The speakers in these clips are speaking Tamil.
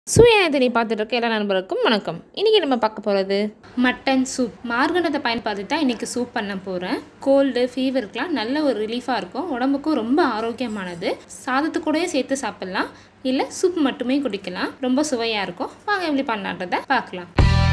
சுயநலத்தினை பார்த்துட்டு இருக்க எல்லா நண்பருக்கும் வணக்கம் இன்றைக்கி நம்ம பார்க்க போகிறது மட்டன் சூப் மார்கனத்தை பயன்படுத்தி தான் இன்றைக்கி சூப் பண்ண போகிறேன் கோல்டு ஃபீவருக்குலாம் நல்ல ஒரு ரிலீஃபாக இருக்கும் உடம்புக்கும் ரொம்ப ஆரோக்கியமானது சாதத்து கூடயே சேர்த்து சாப்பிட்லாம் இல்லை சூப் மட்டுமே குடிக்கலாம் ரொம்ப சுவையாக இருக்கும் வாங்க எப்படி பண்ணலான்றதை பார்க்கலாம்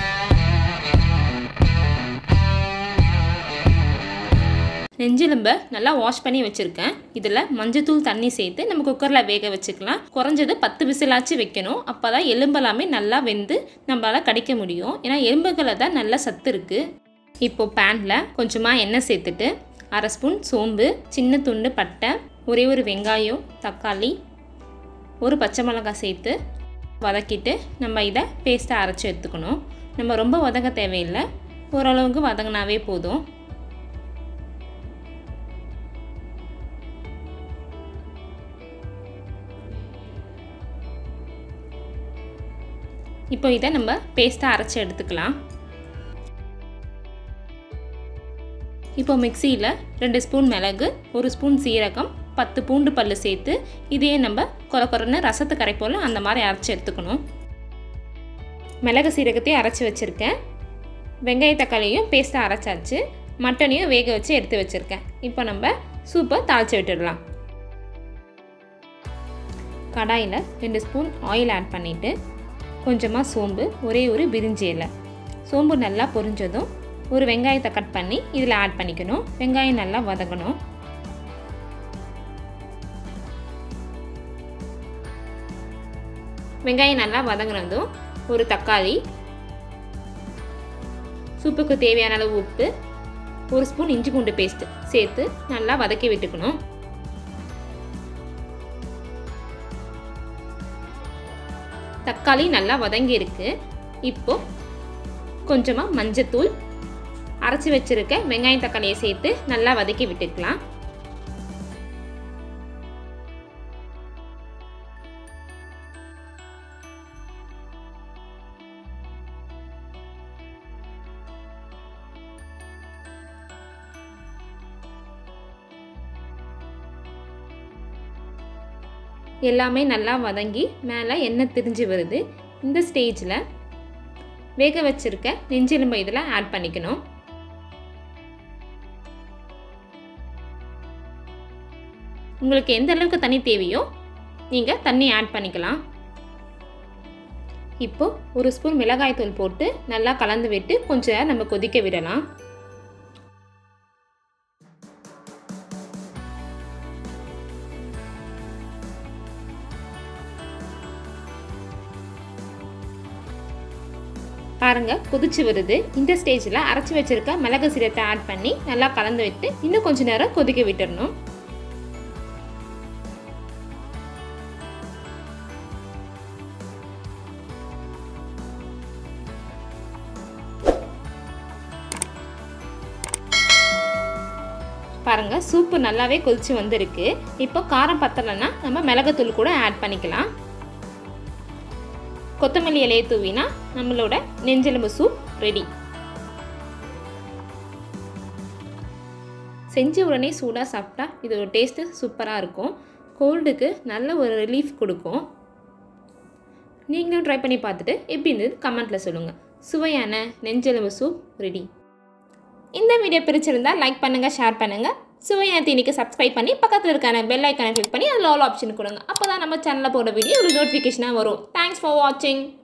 நெஞ்செலும்பை நல்லா வாஷ் பண்ணி வச்சுருக்கேன் இதில் மஞ்சத்தூள் தண்ணி சேர்த்து நம்ம குக்கரில் வேக வச்சுக்கலாம் குறைஞ்சது பத்து விசிலாச்சும் வைக்கணும் அப்போ தான் எலும்பெல்லாமே நல்லா வெந்து நம்மளால் கடிக்க முடியும் ஏன்னா எலும்புகளில் தான் நல்ல சத்து இருக்குது இப்போது பேனில் கொஞ்சமாக எண்ணெய் சேர்த்துட்டு அரை ஸ்பூன் சோம்பு சின்ன துண்டு பட்டை ஒரே ஒரு வெங்காயம் தக்காளி ஒரு பச்சை மிளகாய் சேர்த்து வதக்கிட்டு நம்ம இதை பேஸ்ட்டாக அரைச்சி எடுத்துக்கணும் நம்ம ரொம்ப வதங்க தேவையில்லை ஓரளவுக்கு வதங்கினாவே போதும் இப்போ இதை நம்ம பேஸ்ட்டாக அரைச்சி எடுத்துக்கலாம் இப்போ மிக்சியில் ரெண்டு ஸ்பூன் மிளகு ஒரு ஸ்பூன் சீரகம் பத்து பூண்டு பல் சேர்த்து இதையே நம்ம கொர கொரன்னு ரசத்து கரை போல் அந்த மாதிரி அரைச்சி எடுத்துக்கணும் மிளகு சீரகத்தையும் அரைச்சி வச்சுருக்கேன் வெங்காய தக்காளியும் பேஸ்ட்டாக அரைச்சாச்சு மட்டனையும் வேக வச்சு எடுத்து வச்சுருக்கேன் இப்போ நம்ம சூப்பை தாளித்து விட்டுடலாம் கடாயில் ரெண்டு ஸ்பூன் ஆயில் ஆட் பண்ணிவிட்டு கொஞ்சமாக சோம்பு ஒரே ஒரு பிரிஞ்சி இலை சோம்பு நல்லா பொரிஞ்சதும் ஒரு வெங்காயத்தை கட் பண்ணி இதில் ஆட் பண்ணிக்கணும் வெங்காயம் நல்லா வதங்கணும் வெங்காயம் நல்லா வதங்கினதும் ஒரு தக்காளி சூப்புக்கு தேவையான அளவு உப்பு ஒரு ஸ்பூன் இஞ்சி பூண்டு பேஸ்ட் சேர்த்து நல்லா வதக்கி விட்டுக்கணும் தக்காளி நல்லா வதங்கி இருக்கு இப்போ கொஞ்சமாக மஞ்சத்தூள் அரைச்சி வச்சுருக்க வெங்காயம் தக்காளியை சேர்த்து நல்லா வதக்கி விட்டுக்கலாம் எல்லாமே நல்லா வதங்கி மேலே எண்ணெய் திரிஞ்சு வருது இந்த ஸ்டேஜில் வேக வச்சுருக்க நெஞ்செலும்பை இதில் ஆட் பண்ணிக்கணும் உங்களுக்கு எந்த அளவுக்கு தண்ணி தேவையோ நீங்கள் தண்ணி ஆட் பண்ணிக்கலாம் இப்போ ஒரு ஸ்பூன் மிளகாய்த்தூள் போட்டு நல்லா கலந்து விட்டு கொஞ்சம் நேரம் நம்ம கொதிக்க விடலாம் பாருங்க கொதிச்சு வருது இந்த ஸ்டேஜில் அரைச்சி வச்சிருக்க மிளகு சீரத்தை ஆட் பண்ணி நல்லா கலந்து விட்டு இன்னும் கொஞ்ச நேரம் கொதிக்க விட்டுறணும் பாருங்க சூப்பு நல்லாவே கொதிச்சு வந்திருக்கு இப்போ காரம் பத்தலைன்னா நம்ம மிளகுத்தூள் கூட ஆட் பண்ணிக்கலாம் கொத்தமல்லி இலையை தூவினா நம்மளோட நெஞ்செலும்பு சூப் ரெடி செஞ்ச உடனே சூடாக சாப்பிட்டா இதோட டேஸ்ட்டு சூப்பராக இருக்கும் கோல்டுக்கு நல்ல ஒரு ரிலீஃப் கொடுக்கும் நீங்களும் ட்ரை பண்ணி பார்த்துட்டு எப்படி இருந்தது கமெண்ட்டில் சொல்லுங்கள் சுவையான நெஞ்செலும்பு சூப் ரெடி இந்த வீடியோ பிடிச்சிருந்தா லைக் பண்ணுங்கள் ஷேர் பண்ணுங்கள் சுவையான தீனிக்கு சப்ஸ்கிரைப் பண்ணி பக்கத்தில் இருக்கான பெல் ஐக்கானை கிளிக் பண்ணி அதில் ஆல் ஆப்ஷன் கொடுங்க அப்போ தான் நம்ம சேனலில் போட வீடியோ உங்களுக்கு நோட்டிஃபிகேஷனாக வரும் தேங்க்ஸ் ஃபார் வாட்சிங்